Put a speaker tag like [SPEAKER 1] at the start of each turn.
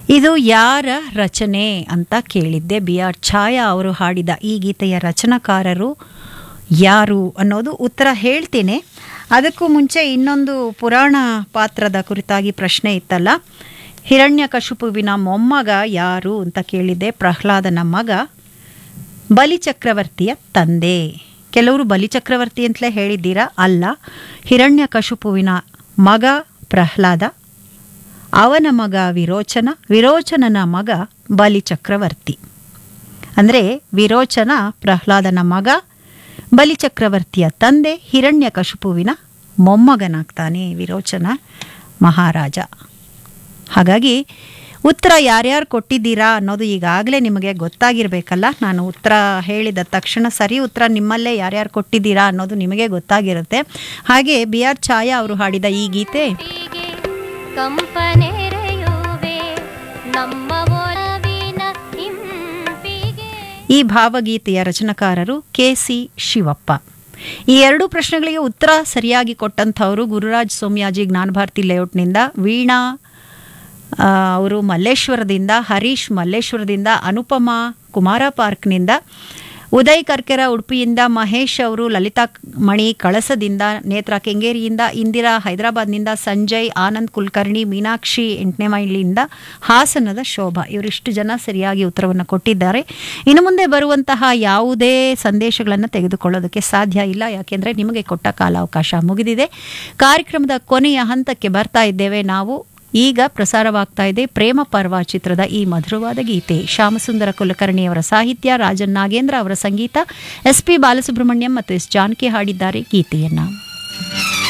[SPEAKER 1] ಇದು ಯಾರ ರಚನೆ ಅಂತ ಕೇಳಿದ್ದೆ ಬಿ ಆರ್ ಛಾಯಾ ಅವರು ಹಾಡಿದ ಈ ಗೀತೆಯ ರಚನಾಕಾರರು ಯಾರು ಅನ್ನೋದು ಉತ್ತರ ಹೇಳ್ತೇನೆ ಅದಕ್ಕೂ ಮುಂಚೆ ಇನ್ನೊಂದು ಪುರಾಣ ಪಾತ್ರದ ಕುರಿತಾಗಿ ಪ್ರಶ್ನೆ ಇತ್ತಲ್ಲ ಹಿರಣ್ಯಕಶುಪುವಿನ ಮೊಮ್ಮಗ ಯಾರು ಅಂತ ಕೇಳಿದ್ದೆ ಪ್ರಹ್ಲಾದನ ಮಗ ಬಲಿಚಕ್ರವರ್ತಿಯ ತಂದೆ ಕೆಲವರು ಬಲಿಚಕ್ರವರ್ತಿ ಅಂತಲೇ ಹೇಳಿದ್ದೀರಾ ಅಲ್ಲ ಹಿರಣ್ಯಕಶುಪುವಿನ ಮಗ ಪ್ರಹ್ಲಾದ ಅವನ ಮಗ ವಿರೋಚನ ವಿರೋಚನನ ಮಗ ಬಲಿಚಕ್ರವರ್ತಿ ಅಂದರೆ ವಿರೋಚನ ಪ್ರಹ್ಲಾದನ ಮಗ ಬಲಿಚಕ್ರವರ್ತಿಯ ತಂದೆ ಹಿರಣ್ಯಕಶುಪುವಿನ ಮೊಮ್ಮಗನಾಗ್ತಾನೆ ವಿರೋಚನ ಮಹಾರಾಜ ಹಾಗಾಗಿ ಉತ್ತರ ಯಾರ್ಯಾರು ಕೊಟ್ಟಿದ್ದೀರಾ ಅನ್ನೋದು ಈಗಾಗಲೇ ನಿಮಗೆ ಗೊತ್ತಾಗಿರಬೇಕಲ್ಲ ನಾನು ಉತ್ತರ ಹೇಳಿದ ತಕ್ಷಣ ಸರಿ ಉತ್ತರ ನಿಮ್ಮಲ್ಲೇ ಯಾರ್ಯಾರು ಕೊಟ್ಟಿದ್ದೀರಾ ಅನ್ನೋದು ನಿಮಗೆ ಗೊತ್ತಾಗಿರುತ್ತೆ ಹಾಗೆ ಬಿ ಆರ್ ಛಾಯಾ ಅವರು ಹಾಡಿದ ಈ ಗೀತೆ
[SPEAKER 2] ಹೀಗೆ ಕಂಪನೆರೆಯುವೆ ನಮ್ಮ ಒಲವಿನ ಇಂಪಿಗೆ
[SPEAKER 1] ಈ ಭಾವಗೀತೆಯ ರಚನಾಕಾರರು ಕೆ ಸಿ ಶಿವಪ್ಪ ಈ ಎರಡು ಪ್ರಶ್ನೆಗಳಿಗೆ ಉತ್ತರ ಸರಿಯಾಗಿ ಕೊಟ್ಟಂಥವರು ಗುರುರಾಜ್ ಸೋಮ್ಯಾಜಿ ಜ್ಞಾನಭಾರತಿ ಲೇಔಟ್ನಿಂದ ವೀಣಾ ಆ, ಅವರು ಮಲ್ಲೇಶ್ವರದಿಂದ ಹರೀಶ್ ಮಲ್ಲೇಶ್ವರದಿಂದ ಅನುಪಮ ಕುಮಾರ ಪಾರ್ಕ್ನಿಂದ ಉದಯ್ ಕರ್ಕೆರ ಉಡುಪಿಯಿಂದ ಮಹೇಶ್ ಅವರು ಲಲಿತಾ ಮಣಿ ಕಳಸದಿಂದ ನೇತ್ರ ಕೆಂಗೇರಿಯಿಂದ ಇಂದಿರಾ ಹೈದರಾಬಾದ್ನಿಂದ ಸಂಜಯ್ ಆನಂದ್ ಕುಲಕರ್ಣಿ ಮೀನಾಕ್ಷಿ ಎಂಟನೇ ಮೈಲಿಯಿಂದ ಹಾಸನದ ಶೋಭಾ ಇವರಿಷ್ಟು ಜನ ಸರಿಯಾಗಿ ಉತ್ತರವನ್ನು ಕೊಟ್ಟಿದ್ದಾರೆ ಇನ್ನು ಮುಂದೆ ಬರುವಂತಹ ಯಾವುದೇ ಸಂದೇಶಗಳನ್ನು ತೆಗೆದುಕೊಳ್ಳೋದಕ್ಕೆ ಸಾಧ್ಯ ಇಲ್ಲ ಯಾಕೆಂದರೆ ನಿಮಗೆ ಕೊಟ್ಟ ಕಾಲಾವಕಾಶ ಮುಗಿದಿದೆ ಕಾರ್ಯಕ್ರಮದ ಕೊನೆಯ ಹಂತಕ್ಕೆ ಬರ್ತಾ ಇದ್ದೇವೆ ನಾವು ಈಗ ಪ್ರಸಾರವಾಗ್ತಾ ಇದೆ ಪ್ರೇಮ ಪರ್ವ ಚಿತ್ರದ ಈ ಮಧುರವಾದ ಗೀತೆ ಶ್ಯಾಮಸುಂದರ ಕುಲಕರ್ಣಿಯವರ ಸಾಹಿತ್ಯ ರಾಜನ್ ನಾಗೇಂದ್ರ ಅವರ ಸಂಗೀತ ಎಸ್ ಪಿ ಬಾಲಸುಬ್ರಹ್ಮಣ್ಯಂ ಮತ್ತು ಎಸ್ ಜಾನಕಿ ಹಾಡಿದ್ದಾರೆ ಗೀತೆಯನ್ನ